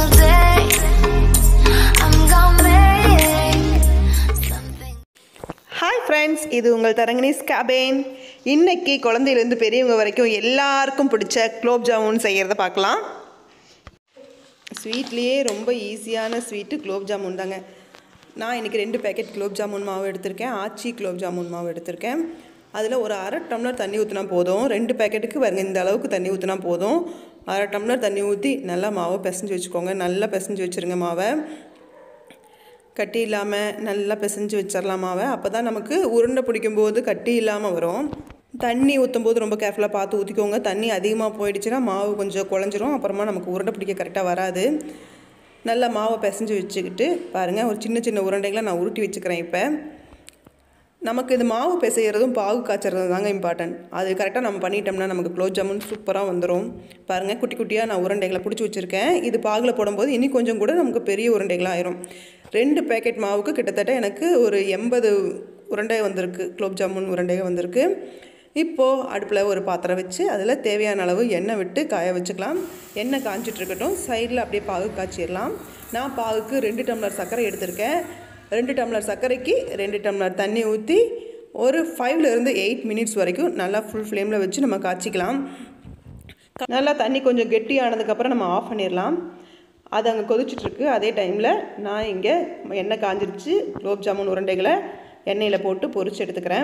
single day. I'm gonna make something. Hi friends இது உங்கள் தரங்கனிஸ் கேபேன் இன்னைக்கு குழந்தையிலேருந்து பெரியவங்க வரைக்கும் எல்லாருக்கும் பிடிச்ச குலோப் ஜாமுன் செய்கிறத பார்க்கலாம் ஸ்வீட்லேயே ரொம்ப ஈஸியான ஸ்வீட்டு குலோப் ஜாமுன் தாங்க நான் இன்றைக்கி ரெண்டு பேக்கெட் குலோப் ஜாமுன் மாவு எடுத்திருக்கேன் ஆச்சி குலோப் ஜாமுன் மாவு எடுத்திருக்கேன் அதில் ஒரு அரை டம்ளர் தண்ணி ஊற்றினா போதும் ரெண்டு பேக்கெட்டுக்கு பாருங்க இந்த அளவுக்கு தண்ணி ஊற்றினா போதும் அரை டம்ளர் தண்ணி ஊற்றி நல்லா மாவை பிசைஞ்சு வச்சுக்கோங்க நல்லா பிசைஞ்சு வச்சுருங்க மாவை கட்டி இல்லாமல் நல்லா பிசைஞ்சு வச்சிடலாம் மாவை அப்போ தான் நமக்கு உருண்டை பிடிக்கும்போது கட்டி இல்லாமல் வரும் தண்ணி ஊற்றும் போது ரொம்ப கேர்ஃபுல்லாக பார்த்து ஊற்றிக்கோங்க தண்ணி அதிகமாக போயிடுச்சுன்னா மாவு கொஞ்சம் குழஞ்சிரும் அப்புறமா நமக்கு உருண்டை பிடிக்க கரெக்டாக வராது நல்லா மாவை பிசைஞ்சு வச்சுக்கிட்டு பாருங்கள் ஒரு சின்ன சின்ன உருண்டைகளை நான் உருட்டி வச்சுக்கிறேன் இப்போ நமக்கு இது மாவு பிசைகிறதும் பாகு காய்ச்சறதும் தாங்க இம்பார்ட்டன்ட் அது கரெக்டாக நம்ம பண்ணிட்டோம்னா நமக்கு குலோப் ஜாமுன் சூப்பராக வந்துடும் பாருங்கள் குட்டி குட்டியாக நான் உருண்டைகளை பிடிச்சி வச்சுருக்கேன் இது பாகில் போடும்போது இனி கொஞ்சம் கூட நமக்கு பெரிய உருண்டைகளாக ஆயிரும் ரெண்டு பேக்கெட் மாவுக்கு கிட்டத்தட்ட எனக்கு ஒரு எண்பது உருண்டை வந்திருக்கு குலோப் ஜாமுன் உருண்டைகள் வந்திருக்கு இப்போது அடுப்பில் ஒரு பாத்திரம் வச்சு அதில் தேவையான அளவு எண்ணெய் விட்டு காய வச்சுக்கலாம் எண்ணெய் காஞ்சிட்டு இருக்கட்டும் சைடில் அப்படியே பாகு காய்ச்சிடலாம் நான் பாகுக்கு ரெண்டு டம்ளர் சர்க்கரை எடுத்திருக்கேன் ரெண்டு டம்ளர் சர்க்கரைக்கு ரெண்டு டம்ளர் தண்ணி ஊற்றி ஒரு ஃபைவ்லேருந்து எயிட் மினிட்ஸ் வரைக்கும் நல்லா ஃபுல் ஃப்ளேமில் வச்சு நம்ம காய்ச்சிக்கலாம் நல்லா தண்ணி கொஞ்சம் கெட்டி ஆனதுக்கப்புறம் நம்ம ஆஃப் பண்ணிடலாம் அது அங்கே கொதிச்சிட்ருக்கு அதே டைமில் நான் இங்கே எண்ணெய் காஞ்சிருச்சு குலோப் ஜாமுன் உருண்டைகளை எண்ணெயில் போட்டு பொரிச்சு எடுத்துக்கிறேன்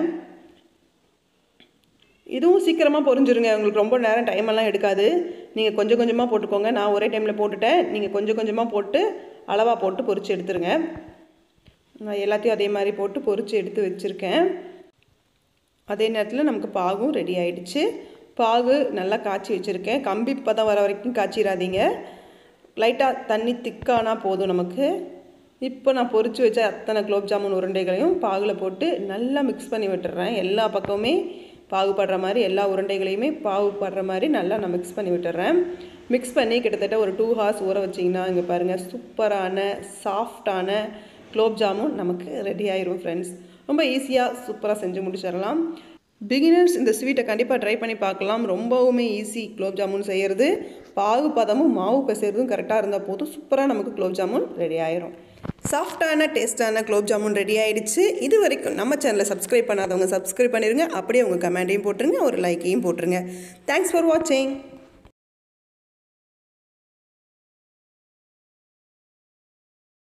இதுவும் சீக்கிரமாக பொரிஞ்சிருங்க உங்களுக்கு ரொம்ப நேரம் டைம் எல்லாம் எடுக்காது நீங்கள் கொஞ்சம் கொஞ்சமாக போட்டுக்கோங்க நான் ஒரே டைமில் போட்டுட்டேன் நீங்கள் கொஞ்சம் கொஞ்சமாக போட்டு அளவாக போட்டு பொரிச்சு எடுத்துருங்க நான் எல்லாத்தையும் அதே மாதிரி போட்டு பொரிச்சு எடுத்து வச்சுருக்கேன் அதே நேரத்தில் நமக்கு பாகும் ரெடி ஆயிடுச்சு பாகு நல்லா காய்ச்சி வச்சுருக்கேன் கம்பி பதம் வர வரைக்கும் காய்ச்சிடாதீங்க லைட்டாக தண்ணி திக்கானா போதும் நமக்கு இப்போ நான் பொரிச்சு வச்ச அத்தனை குலோப் ஜாமுன் உருண்டைகளையும் பாகில் போட்டு நல்லா மிக்ஸ் பண்ணி விட்டுறேன் எல்லா பக்கமுமே பாகுபடுற மாதிரி எல்லா உருண்டைகளையுமே பாகுபடுற மாதிரி நல்லா நான் மிக்ஸ் பண்ணி விட்டுறேன் மிக்ஸ் பண்ணி கிட்டத்தட்ட ஒரு டூ ஹார்ஸ் ஊற வச்சிங்கன்னா இங்கே பாருங்கள் சூப்பரான சாஃப்டான குலோப் ஜாமுன் நமக்கு ரெடி ஆயிரும் ஃப்ரெண்ட்ஸ் ரொம்ப ஈஸியாக சூப்பராக செஞ்சு முடிச்சிடலாம் பிகினர்ஸ் இந்த ஸ்வீட்டை கண்டிப்பாக ட்ரை பண்ணி பார்க்கலாம் ரொம்பவுமே ஈஸி குலோப் ஜாமுன் செய்கிறது பாகு பதமும் மாவு பிசைறதும் கரெக்டாக இருந்தால் போதும் சூப்பராக நமக்கு குலோப் ஜாமுன் ரெடி ஆயிரும் சாஃப்டான டேஸ்டான குலோப் ஜாமுன் ரெடி ஆயிடுச்சு இது வரைக்கும் நம்ம சேனலை சப்ஸ்கிரைப் பண்ணாதவங்க சப்ஸ்கிரைப் பண்ணிடுங்க அப்படியே உங்கள் கமெண்டையும் போட்டுருங்க ஒரு லைக்கையும் போட்டுருங்க தேங்க்ஸ் ஃபார் வாட்சிங்